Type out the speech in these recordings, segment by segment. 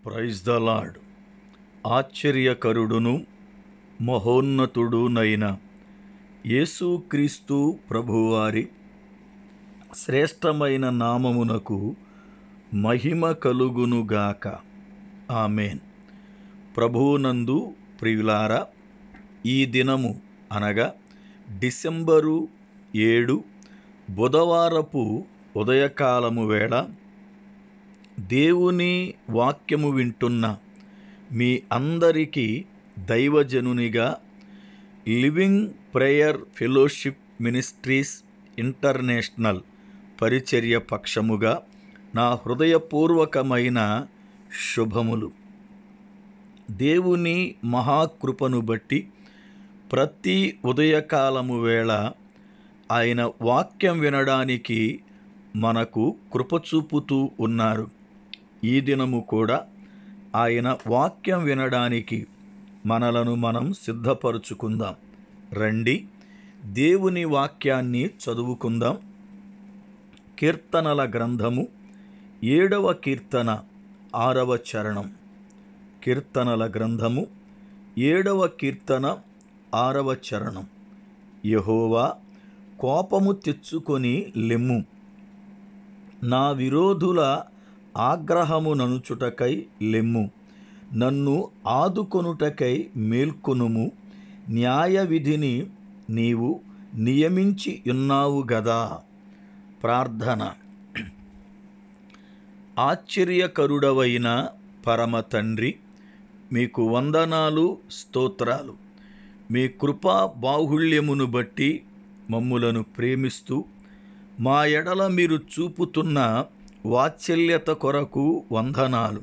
praise the lord ఆశ్చర్యకరుడును మహోన్నతుడునైన యేసుక్రీస్తు ప్రభువారి శ్రేష్టమైన నామమునకు మహిమ కలుగునుగాక ఆమెన్ ప్రభువునందు ప్రియులారా ఈ దినము అనగా డిసెంబరు ఏడు బుధవారపు ఉదయకాలము వేళ దేవుని వాక్యము వింటున్న మీ అందరికీ దైవజనునిగా living prayer fellowship ministries international పరిచర్య పక్షముగా నా హృదయపూర్వకమైన శుభములు దేవుని మహాకృపను బట్టి ప్రతి ఉదయకాలము వేళ ఆయన వాక్యం వినడానికి మనకు కృప చూపుతూ ఉన్నారు ఈ దినము కూడా ఆయన వాక్యం వినడానికి మనలను మనం సిద్ధపరుచుకుందాం రండి దేవుని వాక్యాన్ని చదువుకుందాం కీర్తనల గ్రంథము ఏడవ కీర్తన ఆరవ చరణం కీర్తనల గ్రంథము ఏడవ కీర్తన ఆరవ చరణం యహోవా కోపము తెచ్చుకొని లెమ్ము నా విరోధుల ఆగ్రహము ననుచుటకై లెమ్ము నన్ను ఆదుకొనుటకై మేల్కొనుము న్యాయ విధిని నీవు నియమించి ఉన్నావు గదా ప్రార్థన ఆశ్చర్యకరుడవైన పరమ తండ్రి మీకు వందనాలు స్తోత్రాలు మీ కృపా బాహుళ్యమును బట్టి మమ్ములను ప్రేమిస్తూ మా ఎడల మీరు చూపుతున్న వాత్సల్యత కొరకు వందనాలు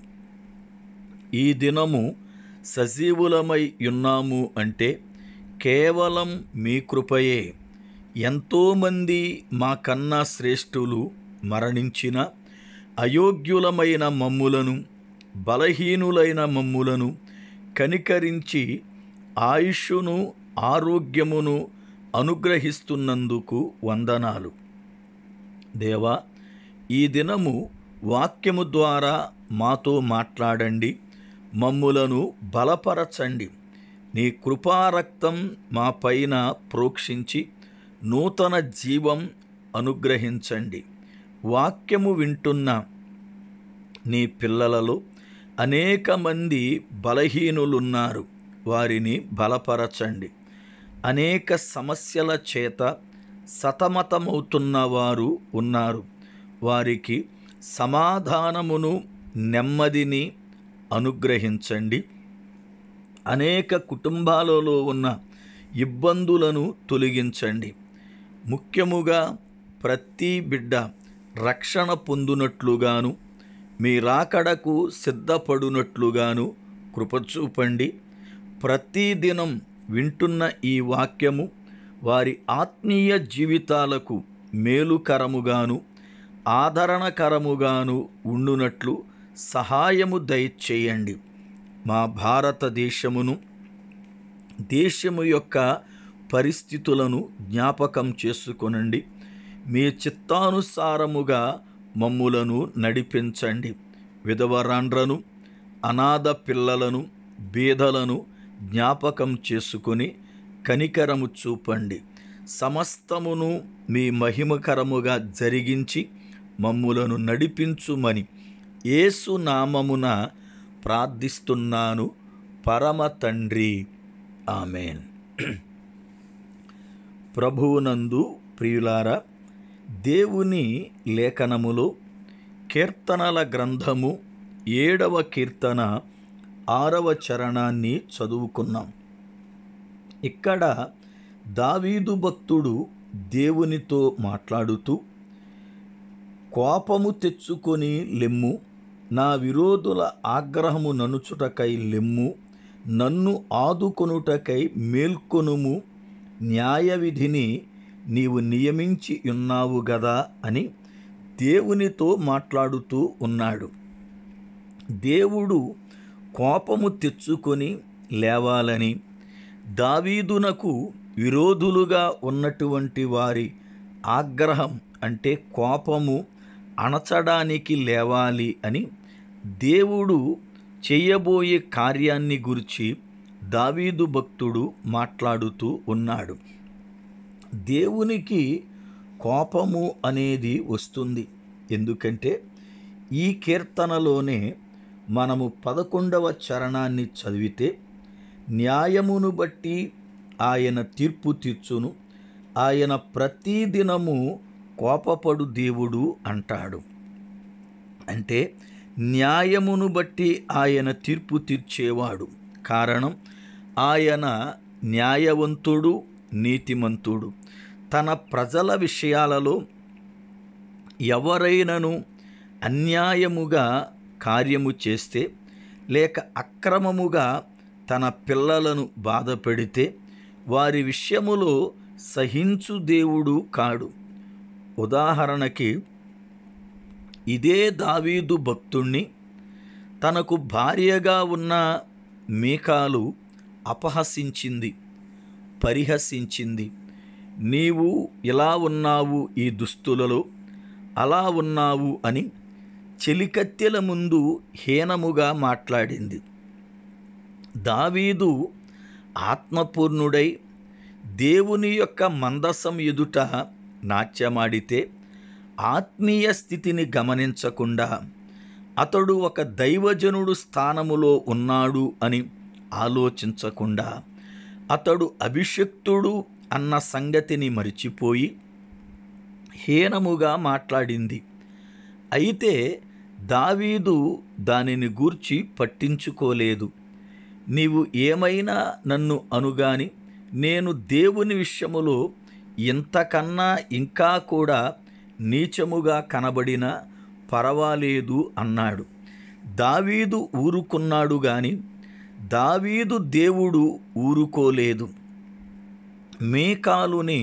ఈ దినము సజీవులమై ఉన్నాము అంటే కేవలం మీ కృపయే ఎంతోమంది మా కన్నా శ్రేష్ఠులు మరణించిన అయోగ్యులమైన మమ్ములను బలహీనులైన మమ్ములను కనికరించి ఆయుష్ను ఆరోగ్యమును అనుగ్రహిస్తున్నందుకు వందనాలు దేవా ఈ దినము వాక్యము ద్వారా మాతో మాట్లాడండి మమ్ములను బలపరచండి నీ కృపారక్తం మా పైన ప్రోక్షించి నూతన జీవం అనుగ్రహించండి వాక్యము వింటున్న నీ పిల్లలలో అనేక మంది బలహీనులున్నారు వారిని బలపరచండి అనేక సమస్యల చేత సతమతమవుతున్న వారు ఉన్నారు వారికి సమాధానమును నెమ్మదిని అనుగ్రహించండి అనేక కుటుంబాలలో ఉన్న ఇబ్బందులను తొలగించండి ముఖ్యముగా ప్రతి బిడ్డ రక్షణ పొందునట్లుగాను మీ రాకడకు సిద్ధపడునట్లుగాను కృపచూపండి ప్రతిదినం వింటున్న ఈ వాక్యము వారి ఆత్మీయ జీవితాలకు మేలుకరముగాను ఆదరణకరముగాను ఉండునట్లు సహాయము దయచేయండి మా భారతదేశమును దేశము యొక్క పరిస్థితులను జ్ఞాపకం చేసుకొనండి మీ చిత్తానుసారముగా మమ్ములను నడిపించండి విధవరాండ్రను అనాథ పిల్లలను బీదలను జ్ఞాపకం చేసుకొని కనికరము చూపండి సమస్తమును మీ మహిమకరముగా జరిగించి మమ్ములను నడిపించుమని యేసు నామమున ప్రార్థిస్తున్నాను పరమ తండ్రి ఆమెన్ ప్రభువునందు ప్రియులారా దేవుని లేఖనములో కీర్తనల గ్రంథము ఏడవ కీర్తన ఆరవ చరణాన్ని చదువుకున్నాం ఇక్కడ దావీదు భక్తుడు దేవునితో మాట్లాడుతూ కోపము తెచ్చుకొని లెమ్ము నా విరోధుల ఆగ్రహము ననుచుటకై లెమ్ము నన్ను ఆదుకొనుటకై మేల్కొనుము న్యాయ విధిని నీవు నియమించి ఉన్నావు గదా అని దేవునితో మాట్లాడుతూ ఉన్నాడు దేవుడు కోపము తెచ్చుకొని లేవాలని దావీదునకు విరోధులుగా ఉన్నటువంటి వారి ఆగ్రహం అంటే కోపము అణచడానికి లేవాలి అని దేవుడు చేయబోయే కార్యాన్ని గురించి దావీదు భక్తుడు మాట్లాడుతూ ఉన్నాడు దేవునికి కోపము అనేది వస్తుంది ఎందుకంటే ఈ కీర్తనలోనే మనము పదకొండవ చరణాన్ని చదివితే న్యాయమును బట్టి ఆయన తీర్పు తీర్చును ఆయన ప్రతిదినము కోపపడు దేవుడు అంటాడు అంటే న్యాయమును బట్టి ఆయన తీర్పు తీర్చేవాడు కారణం ఆయన న్యాయవంతుడు నీతిమంతుడు తన ప్రజల విషయాలలో ఎవరైనను అన్యాయముగా కార్యము చేస్తే లేక అక్రమముగా తన పిల్లలను బాధ పెడితే వారి విషయములో సహించు దేవుడు కాడు ఉదాహరణకి ఇదే దావీదు భక్తుణ్ణి తనకు భార్యగా ఉన్న మీకాలు అపహసించింది పరిహసించింది నీవు ఇలా ఉన్నావు ఈ దుస్తులలో అలా ఉన్నావు అని చెలికత్తెల ముందు హీనముగా మాట్లాడింది దావీదు ఆత్మపూర్ణుడై దేవుని యొక్క మందసం ఎదుట నాట్యమాడితే ఆత్మీయ స్థితిని గమనించకుండా అతడు ఒక దైవజనుడు స్థానములో ఉన్నాడు అని ఆలోచించకుండా అతడు అభిషక్తుడు అన్న సంగతిని మరిచిపోయి హీనముగా మాట్లాడింది అయితే దావీదు దానిని గూర్చి పట్టించుకోలేదు నీవు ఏమైనా నన్ను అనుగాని నేను దేవుని విషయములో ఇంతకన్నా ఇంకా కూడా నీచముగా కనబడినా పర్వాలేదు అన్నాడు దావీదు ఊరుకున్నాడు గాని దావీదు దేవుడు ఊరుకోలేదు మేకాలుని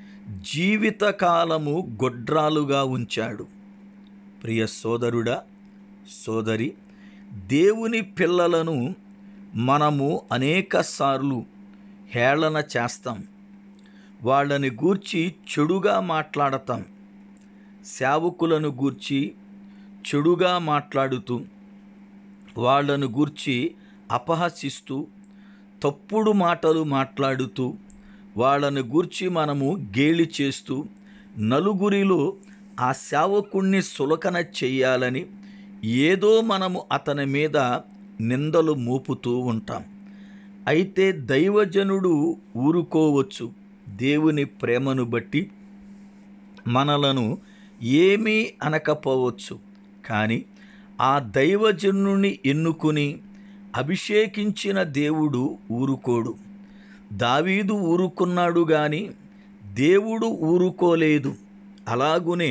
జీవితకాలము గొడ్రాలుగా ఉంచాడు ప్రియ సోదరుడా సోదరి దేవుని పిల్లలను మనము అనేకసార్లు హేళన చేస్తాం వాళ్ళని గూర్చి చెడుగా మాట్లాడతాం సేవకులను గూర్చి చెడుగా మాట్లాడుతూ వాళ్ళను గూర్చి అపహసిస్తూ తప్పుడు మాటలు మాట్లాడుతూ వాళ్ళను గూర్చి మనము గేలి చేస్తూ నలుగురిలో ఆ సేవకుణ్ణి సులకన చెయ్యాలని ఏదో మనము అతని మీద నిందలు మోపుతూ ఉంటాం అయితే దైవజనుడు ఊరుకోవచ్చు దేవుని ప్రేమను బట్టి మనలను ఏమీ అనకపోవచ్చు కానీ ఆ దైవజనుని ఎన్నుకుని అభిషేకించిన దేవుడు ఊరుకోడు దావీదు ఊరుకున్నాడు గాని దేవుడు ఊరుకోలేదు అలాగునే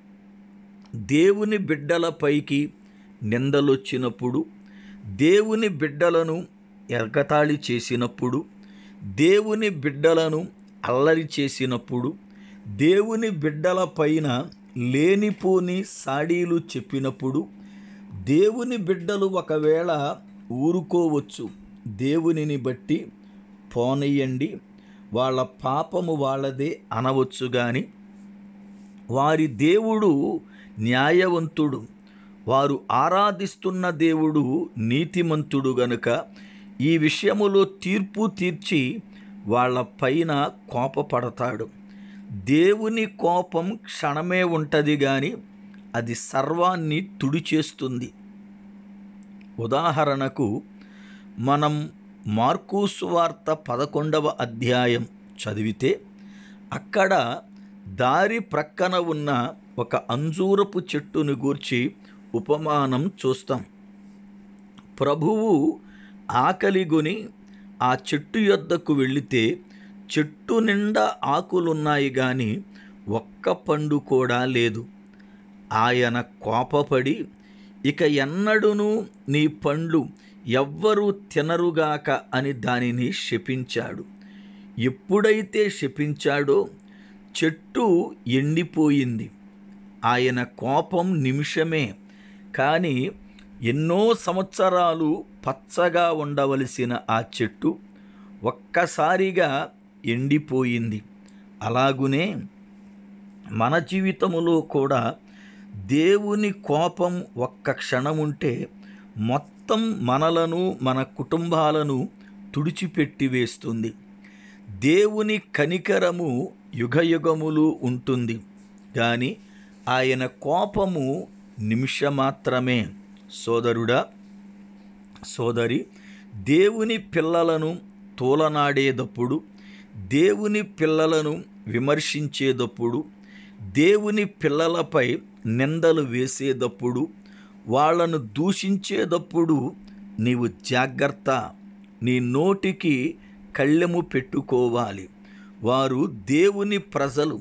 దేవుని బిడ్డలపైకి నిందలొచ్చినప్పుడు దేవుని బిడ్డలను ఎగతాళి చేసినప్పుడు దేవుని బిడ్డలను అల్లరి చేసినప్పుడు దేవుని బిడ్డల పైన లేనిపోని సాడీలు చెప్పినప్పుడు దేవుని బిడ్డలు ఒకవేళ ఊరుకోవచ్చు దేవునిని బట్టి పోనీయండి వాళ్ళ పాపము వాళ్ళదే అనవచ్చు కానీ వారి దేవుడు న్యాయవంతుడు వారు ఆరాధిస్తున్న దేవుడు నీతిమంతుడు గనుక ఈ విషయములో తీర్పు తీర్చి వాళ్ళ పైన కోపపడతాడు దేవుని కోపం క్షణమే ఉంటుంది కానీ అది సర్వాన్ని తుడిచేస్తుంది ఉదాహరణకు మనం మార్కూసు వార్త పదకొండవ అధ్యాయం చదివితే అక్కడ దారి ప్రక్కన ఉన్న ఒక అంజూరపు చెట్టును గూర్చి ఉపమానం చూస్తాం ప్రభువు ఆకలిగొని ఆ చెట్టు యొద్దకు వెళితే చెట్టు నిండా ఆకులున్నాయి కానీ ఒక్క పండు కూడా లేదు ఆయన కోపపడి ఇక ఎన్నడూను నీ పండ్లు ఎవ్వరూ తినరుగాక అని దానిని శపించాడు ఎప్పుడైతే శపించాడో చెట్టు ఎండిపోయింది ఆయన కోపం నిమిషమే కానీ ఎన్నో సంవత్సరాలు పచ్చగా ఉండవలసిన ఆ చెట్టు ఒక్కసారిగా ఎండిపోయింది అలాగునే మన జీవితములో కూడా దేవుని కోపం ఒక్క క్షణం ఉంటే మొత్తం సమస్తం మనలను మన కుటుంబాలను తుడిచిపెట్టి వేస్తుంది దేవుని కనికరము యుగయుగములు ఉంటుంది కానీ ఆయన కోపము నిమిషమాత్రమే సోదరుడా సోదరి దేవుని పిల్లలను తోలనాడేటప్పుడు దేవుని పిల్లలను విమర్శించేటప్పుడు దేవుని పిల్లలపై నిందలు వేసేటప్పుడు వాళ్ళను దూషించేటప్పుడు నీవు జాగ్రత్త నీ నోటికి కళ్ళెము పెట్టుకోవాలి వారు దేవుని ప్రజలు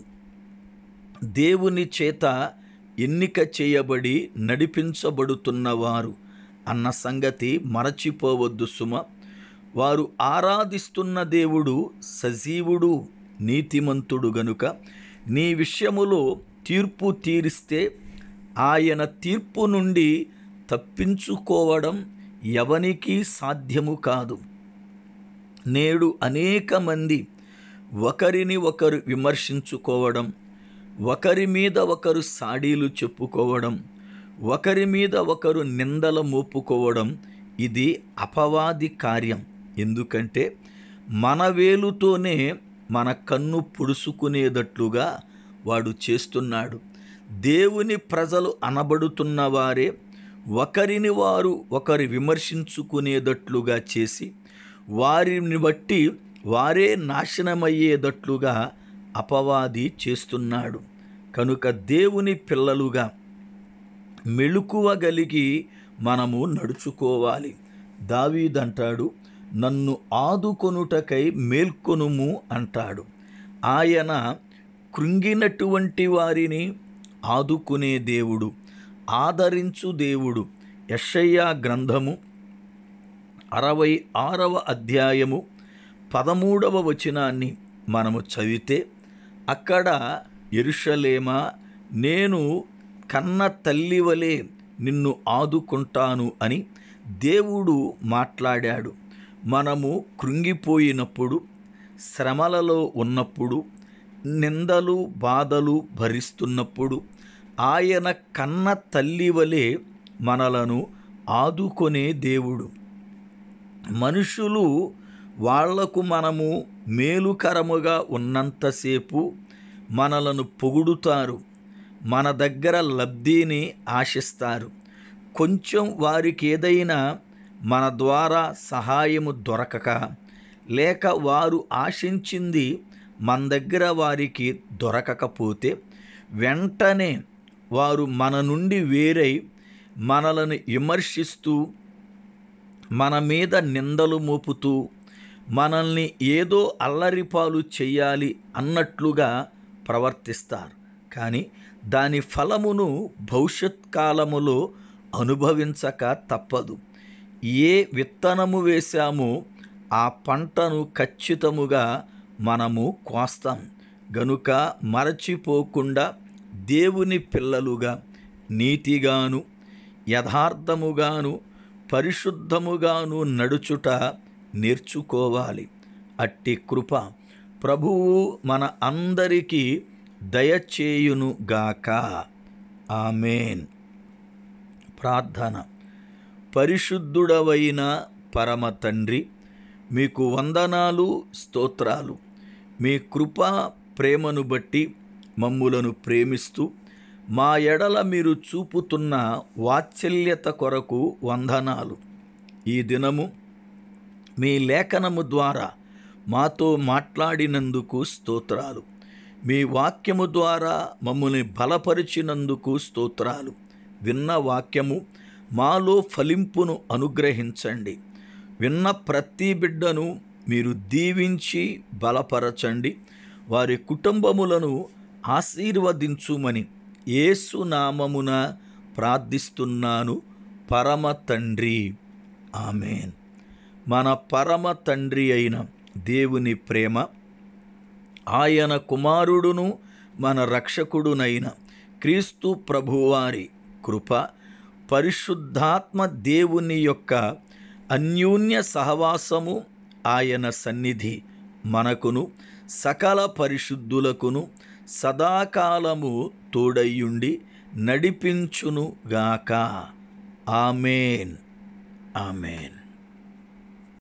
దేవుని చేత ఎన్నిక చేయబడి నడిపించబడుతున్నవారు అన్న సంగతి మరచిపోవద్దు సుమ వారు ఆరాధిస్తున్న దేవుడు సజీవుడు నీతిమంతుడు గనుక నీ విషయములో తీర్పు తీరిస్తే ఆయన తీర్పు నుండి తప్పించుకోవడం ఎవనికి సాధ్యము కాదు నేడు అనేక మంది ఒకరిని ఒకరు విమర్శించుకోవడం ఒకరి మీద ఒకరు సాడీలు చెప్పుకోవడం ఒకరి మీద ఒకరు నిందల మోపుకోవడం ఇది అపవాది కార్యం ఎందుకంటే మన వేలుతోనే మన కన్ను పొడుసుకునేటట్లుగా వాడు చేస్తున్నాడు దేవుని ప్రజలు అనబడుతున్న వారే ఒకరిని వారు ఒకరు విమర్శించుకునేటట్లుగా చేసి వారిని బట్టి వారే నాశనమయ్యేటట్లుగా అపవాది చేస్తున్నాడు కనుక దేవుని పిల్లలుగా మెళుకువగలిగి మనము నడుచుకోవాలి దావీదంటాడు నన్ను ఆదుకొనుటకై మేల్కొనుము అంటాడు ఆయన కృంగినటువంటి వారిని ఆదుకునే దేవుడు ఆదరించు దేవుడు యషయ్యా గ్రంథము అరవై ఆరవ అధ్యాయము పదమూడవ వచనాన్ని మనము చదివితే అక్కడ ఎరుషలేమా నేను కన్న తల్లి వలె నిన్ను ఆదుకుంటాను అని దేవుడు మాట్లాడాడు మనము కృంగిపోయినప్పుడు శ్రమలలో ఉన్నప్పుడు నిందలు బాధలు భరిస్తున్నప్పుడు ఆయన కన్న తల్లి వలె మనలను ఆదుకొనే దేవుడు మనుషులు వాళ్లకు మనము మేలుకరముగా ఉన్నంతసేపు మనలను పొగుడుతారు మన దగ్గర లబ్ధిని ఆశిస్తారు కొంచెం వారికి ఏదైనా మన ద్వారా సహాయము దొరకక లేక వారు ఆశించింది మన దగ్గర వారికి దొరకకపోతే వెంటనే వారు మన నుండి వేరై మనలను విమర్శిస్తూ మన మీద నిందలు మోపుతూ మనల్ని ఏదో అల్లరిపాలు చెయ్యాలి అన్నట్లుగా ప్రవర్తిస్తారు కానీ దాని ఫలమును భవిష్యత్ కాలములో అనుభవించక తప్పదు ఏ విత్తనము వేశామో ఆ పంటను ఖచ్చితముగా మనము కోస్తాం గనుక మరచిపోకుండా దేవుని పిల్లలుగా నీతిగాను యథార్థముగాను పరిశుద్ధముగాను నడుచుట నేర్చుకోవాలి అట్టి కృప ప్రభువు మన అందరికీ దయచేయునుగాక ఆమెన్ ప్రార్థన పరిశుద్ధుడవైన పరమ తండ్రి మీకు వందనాలు స్తోత్రాలు మీ కృప ప్రేమను బట్టి మమ్ములను ప్రేమిస్తూ మా ఎడల మీరు చూపుతున్న వాత్సల్యత కొరకు వందనాలు ఈ దినము మీ లేఖనము ద్వారా మాతో మాట్లాడినందుకు స్తోత్రాలు మీ వాక్యము ద్వారా మమ్మల్ని బలపరిచినందుకు స్తోత్రాలు విన్న వాక్యము మాలో ఫలింపును అనుగ్రహించండి విన్న ప్రతి బిడ్డను మీరు దీవించి బలపరచండి వారి కుటుంబములను ఆశీర్వదించుమని యేసు నామమున ప్రార్థిస్తున్నాను పరమ తండ్రి ఆమెన్ మన పరమ తండ్రి అయిన దేవుని ప్రేమ ఆయన కుమారుడును మన రక్షకుడునైన క్రీస్తు ప్రభువారి కృప పరిశుద్ధాత్మ దేవుని యొక్క అన్యోన్య సహవాసము ఆయన సన్నిధి మనకును సకల పరిశుద్ధులకును సదాకాలము తోడయ్యుండి నడిపించునుగాక ఆమెన్ ఆమెన్